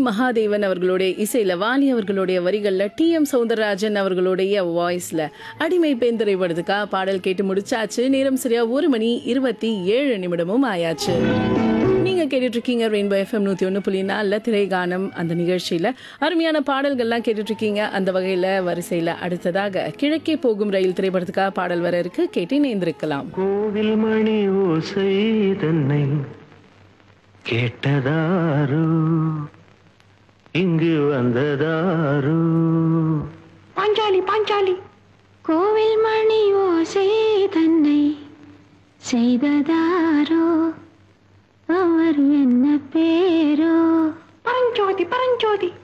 மகாதேவன் அவர்களுடைய இசையில வாலி அவர்களுடைய வரிகள்ல டி எம் சௌந்தரராஜன் அவர்களுடைய வாய்ஸ்ல அடிமை பெண் திரைப்படத்துக்கா பாடல் கேட்டு முடிச்சாச்சு நேரம் சரியா ஒரு மணி இருபத்தி ஏழு நிமிடமும் ஆயாச்சு நீங்க கேட்டுட்டு இருக்கீங்க ரெயின்போ எஃப்எம் நூத்தி ஒன்று புள்ளி நாலில் திரைகானம் அந்த நிகழ்ச்சியில அருமையான பாடல்கள்லாம் கேட்டுட்டு இருக்கீங்க அந்த வகையில வரிசையில அடுத்ததாக கிழக்கே போகும் ரயில் திரைப்படத்துக்காக பாடல் வர இருக்கு கேட்டு நேர்ந்திருக்கலாம் கோவில் மணி ஓசை தன்னை கேட்டதாரோ இங்கு வந்ததாரோ பாஞ்சாலி பாஞ்சாலி கோவில் மணி ஓசை தன்னை செய்ததாரோ அவர் என்ன பேரோ பரஞ்சோதி பரஞ்சோதி